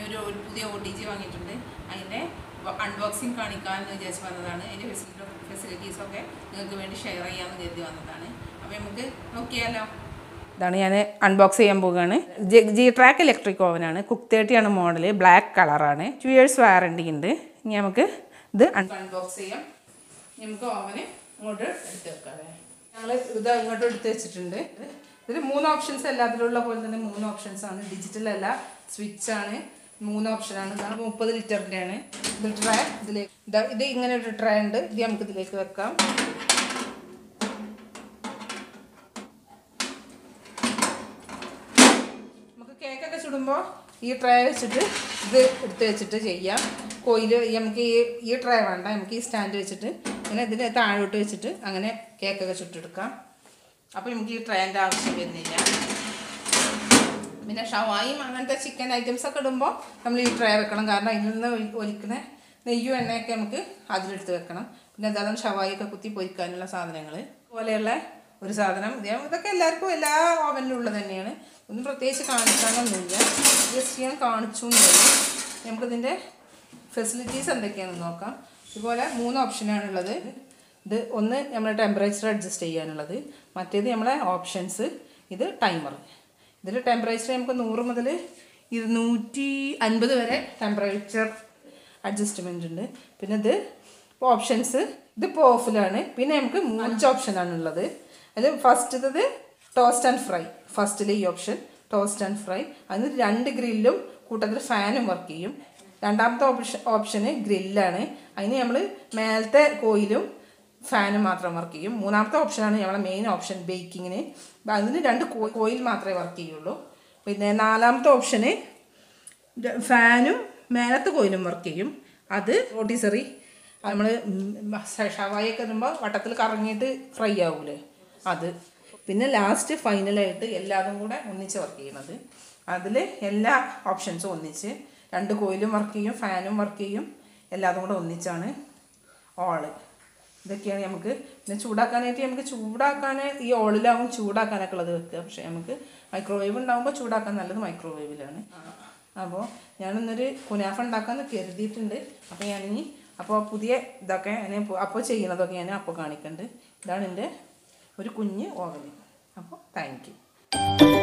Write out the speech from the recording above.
ഒരു ഒരു പുതിയ ഒ ടി ജി വാങ്ങിയിട്ടുണ്ട് അതിൻ്റെ അൺബോക്സിങ് കാണിക്കാമെന്ന് വിചാരിച്ച് വന്നതാണ് അതിൻ്റെ ഫെസിലിറ്റി ഫെസിലിറ്റീസൊക്കെ നിങ്ങൾക്ക് വേണ്ടി ഷെയർ ചെയ്യാമെന്ന് കരുതി വന്നതാണ് അപ്പോൾ നമുക്ക് നോക്കിയാലോ ഇതാണ് ഞാൻ അൺബോക്സ് ചെയ്യാൻ പോവുകയാണ് ജി ജി ട്രാക്ക് ഇലക്ട്രിക് ഓവനാണ് കുക്ക് തേർട്ടിയാണ് മോഡൽ ബ്ലാക്ക് കളറാണ് ടു ഇയേഴ്സ് വാറണ്ടി ഉണ്ട് ഇനി നമുക്ക് ഇത് അൺബോക്സ് ചെയ്യാം ഇനി നമുക്ക് ഓവന് ഇങ്ങോട്ട് എടുത്ത് വെക്കാം ഞങ്ങൾ ഇത് ഇങ്ങോട്ട് എടുത്ത് വെച്ചിട്ടുണ്ട് ഇതിൽ മൂന്ന് ഓപ്ഷൻസ് എല്ലാത്തിലുള്ള പോലെ തന്നെ മൂന്ന് ഓപ്ഷൻസ് ആണ് ഡിജിറ്റൽ അല്ല സ്വിച്ച് ആണ് മൂന്ന് ഓപ്ഷനാണ് ഇതാണ് മുപ്പത് ലിറ്ററിൻ്റെ ആണ് ഇത് ട്രേ ഇതിലേക്ക് ഇതാ ഇത് ഇങ്ങനെ ഒരു ട്രേ ഉണ്ട് ഇത് നമുക്ക് ഇതിലേക്ക് വെക്കാം നമുക്ക് കേക്കൊക്കെ ചുടുമ്പോൾ ഈ ട്രേ വെച്ചിട്ട് ഇത് എടുത്ത് വെച്ചിട്ട് ചെയ്യാം കോയിൽ നമുക്ക് ഈ ഈ ട്രേ വേണ്ട നമുക്ക് ഈ സ്റ്റാൻഡ് വെച്ചിട്ട് ഇങ്ങനെ ഇതിന് താഴോട്ട് വെച്ചിട്ട് അങ്ങനെ കേക്കൊക്കെ ചുട്ടെടുക്കാം അപ്പോൾ നമുക്ക് ഈ ട്രേൻ്റെ ആവശ്യം വരുന്നില്ല പിന്നെ ഷവായും അങ്ങനത്തെ ചിക്കൻ ഐറ്റംസ് ഒക്കെ ഇടുമ്പോൾ നമ്മൾ ഈ ട്രേ വെക്കണം കാരണം അതിൽ നിന്ന് ഒലി- ഒലിക്കുന്ന നെയ്യും എണ്ണയൊക്കെ നമുക്ക് അതിലെടുത്ത് വെക്കണം പിന്നെ അതായത് ഷവായൊക്കെ കുത്തി പൊരിക്കാനുള്ള സാധനങ്ങൾ പോലെയുള്ള ഒരു സാധനം ഇത് ഇതൊക്കെ എല്ലാവർക്കും എല്ലാ ഓവനിലും ഉള്ളത് തന്നെയാണ് ഒന്നും പ്രത്യേകിച്ച് കാണിക്കാനൊന്നുമില്ല ജസ്റ്റ് ഞാൻ കാണിച്ചു എന്നുള്ളൂ നമുക്കിതിൻ്റെ ഫെസിലിറ്റീസ് എന്തൊക്കെയാണെന്ന് നോക്കാം ഇതുപോലെ മൂന്ന് ഓപ്ഷനാണുള്ളത് ഇത് ഒന്ന് നമ്മൾ ടെമ്പറേച്ചർ അഡ്ജസ്റ്റ് ചെയ്യാനുള്ളത് മറ്റേത് നമ്മളെ ഓപ്ഷൻസ് ഇത് ടൈമർ ഇതിൽ ടെമ്പറേച്ചർ നമുക്ക് നൂറ് മുതൽ ഇരുന്നൂറ്റി അൻപത് വരെ ടെമ്പറേച്ചർ അഡ്ജസ്റ്റ്മെൻ്റ് ഉണ്ട് പിന്നെ ഇത് ഓപ്ഷൻസ് ഇതിപ്പോൾ ഓഫിലാണ് പിന്നെ നമുക്ക് അഞ്ച് ഓപ്ഷനാണ് ഉള്ളത് അതിൽ ഫസ്റ്റത്തത് ടോസ്റ്റ് ആൻഡ് ഫ്രൈ ഫസ്റ്റിലെ ഈ ഓപ്ഷൻ ടോസ്റ്റ് ആൻഡ് ഫ്രൈ അതിന് രണ്ട് ഗ്രില്ലും കൂട്ടത്തിൽ ഫാനും വർക്ക് ചെയ്യും രണ്ടാമത്തെ ഓപ്ഷൻ ഓപ്ഷന് ഗ്രില്ലാണ് അതിന് നമ്മൾ മേലത്തെ കോയിലും ഫാനും മാത്രം വർക്ക് ചെയ്യും മൂന്നാമത്തെ ഓപ്ഷനാണ് നമ്മളെ മെയിൻ ഓപ്ഷൻ ബേക്കിങ്ങിന് അതിന് രണ്ട് കോ- കോയിൽ മാത്രമേ വർക്ക് ചെയ്യുള്ളൂ പിന്നെ നാലാമത്തെ ഓപ്ഷന് ര- ഫാനും മേലത്തെ കോയിലും വർക്ക് ചെയ്യും അത് റോട്ടിസറി നമ്മൾ ഷവായൊക്കെ ഇടുമ്പോൾ വട്ടത്തിൽ കറങ്ങിയിട്ട് ഫ്രൈ ആവൂലേ അത് പിന്നെ ലാസ്റ്റ് ഫൈനലായിട്ട് എല്ലാതും കൂടെ ഒന്നിച്ച് വർക്ക് ചെയ്യണത് അതിൽ എല്ലാ ഓപ്ഷൻസും ഒന്നിച്ച് രണ്ട് കോയിലും വർക്ക് ചെയ്യും ഫാനും വർക്ക് ചെയ്യും എല്ലാതും കൂടെ ഒന്നിച്ചാണ് ഓള് ഇതൊക്കെയാണ് നമുക്ക് പിന്നെ ചൂടാക്കാനായിട്ട് നമുക്ക് ചൂടാക്കാൻ ഈ ഓളിലാവും ചൂടാക്കാനൊക്കെ ഉള്ളത് വെക്കുക പക്ഷേ നമുക്ക് മൈക്രോവേവ് ഉണ്ടാകുമ്പോൾ ചൂടാക്കാൻ നല്ലത് മൈക്രോവേവിലാണ് അപ്പോൾ ഞാനിന്നൊരു കുനാഫ ഉണ്ടാക്കാമെന്ന് കരുതിയിട്ടുണ്ട് അപ്പോൾ ഞാനിനി അപ്പോൾ പുതിയ ഇതൊക്കെ ഞാൻ അപ്പോൾ ചെയ്യുന്നതൊക്കെ ഞാൻ അപ്പോൾ കാണിക്കുന്നുണ്ട് ഇതാണ് എൻ്റെ ഒരു കുഞ്ഞ് ഓവൻ അപ്പോൾ താങ്ക് യു